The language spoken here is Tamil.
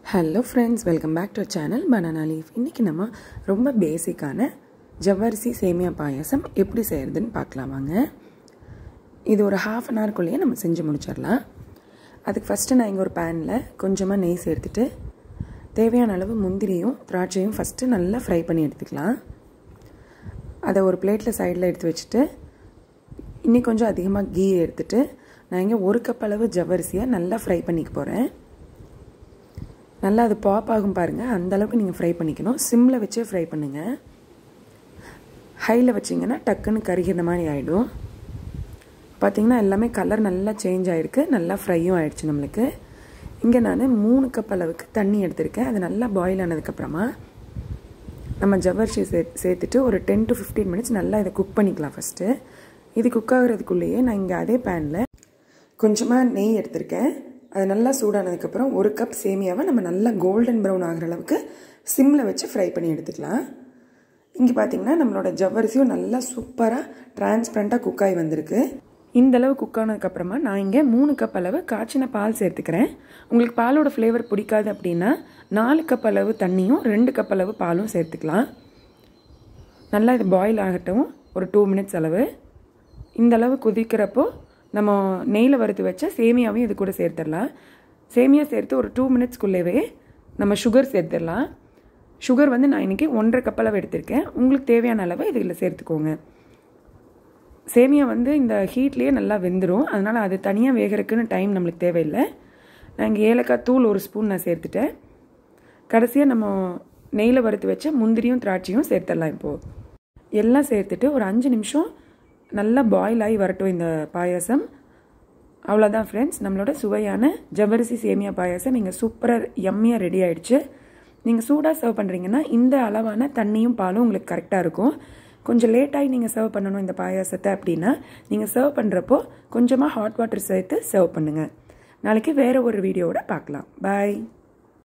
hello friends welcome back to channel banana leaf இன்றைக்கி நம்ம ரொம்ப பேசிக்கான ஜவ்வரிசி சேமியா பாயாசம் எப்படி செய்கிறதுன்னு பார்க்கலாம் வாங்க இது ஒரு ஹாஃப் அன் ஹவர்க்குள்ளேயே நம்ம செஞ்சு முடிச்சிடலாம் அதுக்கு ஃபஸ்ட்டு நான் இங்கே ஒரு பேனில் கொஞ்சமாக நெய் சேர்த்துட்டு தேவையான அளவு முந்திரியும் திராட்சையும் ஃபஸ்ட்டு நல்லா ஃப்ரை பண்ணி எடுத்துக்கலாம் அதை ஒரு பிளேட்டில் சைடில் எடுத்து வச்சுட்டு இன்னி கொஞ்சம் அதிகமாக கீ எடுத்துட்டு நான் இங்கே ஒரு கப் அளவு ஜவ்வரிசியை நல்லா ஃப்ரை பண்ணிக்க போகிறேன் நல்லா அது பாப் ஆகும் பாருங்கள் அந்த அளவுக்கு நீங்கள் ஃப்ரை பண்ணிக்கணும் சிம்மில் வச்சே ஃப்ரை பண்ணுங்கள் ஹையில் வச்சிங்கன்னா டக்குன்னு கருகிற மாதிரி ஆகிடும் பார்த்திங்கன்னா எல்லாமே கலர் நல்லா சேஞ்ச் ஆகிருக்கு நல்லா ஃப்ரையும் ஆகிடுச்சு நம்மளுக்கு இங்கே நான் மூணு கப் அளவுக்கு தண்ணி எடுத்திருக்கேன் அது நல்லா பாயில் ஆனதுக்கப்புறமா நம்ம ஜவ்வரிசி சே சேர்த்துட்டு ஒரு டென் டு ஃபிஃப்டீன் மினிட்ஸ் நல்லா இதை குக் பண்ணிக்கலாம் ஃபஸ்ட்டு இது குக் ஆகிறதுக்குள்ளேயே நான் இங்கே அதே பேனில் கொஞ்சமாக நெய் எடுத்திருக்கேன் அது நல்லா சூடானதுக்கப்புறம் ஒரு கப் சேமியாவை நம்ம நல்லா கோல்டன் ப்ரௌன் ஆகிற அளவுக்கு சிம்மில் வச்சு ஃப்ரை பண்ணி எடுத்துக்கலாம் இங்கே பார்த்தீங்கன்னா நம்மளோட ஜவ்வரிசியும் நல்லா சூப்பராக டிரான்ஸ்பரண்ட்டாக குக் ஆகி வந்திருக்கு இந்த அளவு குக் ஆனதுக்கப்புறமா நான் இங்கே மூணு கப் அளவு காய்ச்சின பால் சேர்த்துக்கிறேன் உங்களுக்கு பாலோட ஃப்ளேவர் பிடிக்காது அப்படின்னா நாலு கப் அளவு தண்ணியும் ரெண்டு கப் அளவு பாலும் சேர்த்துக்கலாம் நல்லா இது பாயில் ஆகட்டும் ஒரு டூ மினிட்ஸ் அளவு இந்த அளவு கொதிக்கிறப்போ நம்ம நெய்யில் வறுத்து வச்ச சேமியாவையும் இது கூட சேர்த்துடலாம் சேமியா சேர்த்து ஒரு டூ மினிட்ஸ்க்குள்ளேவே நம்ம சுகர் சேர்த்துடலாம் சுகர் வந்து நான் இன்றைக்கி ஒன்றரை கப் அளவு எடுத்திருக்கேன் உங்களுக்கு தேவையான அளவு இதில் சேர்த்துக்கோங்க சேமியா வந்து இந்த ஹீட்லேயே நல்லா வெந்துடும் அதனால் அது தனியாக வேகிறதுக்குன்னு டைம் நம்மளுக்கு தேவையில்லை நான் இங்கே ஏலக்காய் தூள் ஒரு ஸ்பூன் நான் சேர்த்துட்டேன் கடைசியாக நம்ம நெய்யில் வறுத்து வச்ச முந்திரியும் திராட்சையும் சேர்த்துடலாம் இப்போது எல்லாம் சேர்த்துட்டு ஒரு அஞ்சு நிமிஷம் நல்லா பாயில் ஆகி வரட்டும் இந்த பாயாசம் அவ்வளோதான் ஃப்ரெண்ட்ஸ் நம்மளோட சுவையான ஜவ்வரிசி சேமியா பாயாசம் நீங்கள் சூப்பராக எம்மியாக ரெடி ஆகிடுச்சு நீங்கள் சூடாக சர்வ் பண்ணுறீங்கன்னா இந்த அளவான தண்ணியும் பாலும் உங்களுக்கு கரெக்டாக இருக்கும் கொஞ்சம் லேட்டாகி நீங்கள் சர்வ் பண்ணணும் இந்த பாயாசத்தை அப்படின்னா நீங்கள் சர்வ் பண்ணுறப்போ கொஞ்சமாக ஹாட் வாட்டர் சேர்த்து சர்வ் பண்ணுங்கள் நாளைக்கு வேறு ஒரு வீடியோவோட பார்க்கலாம் பாய்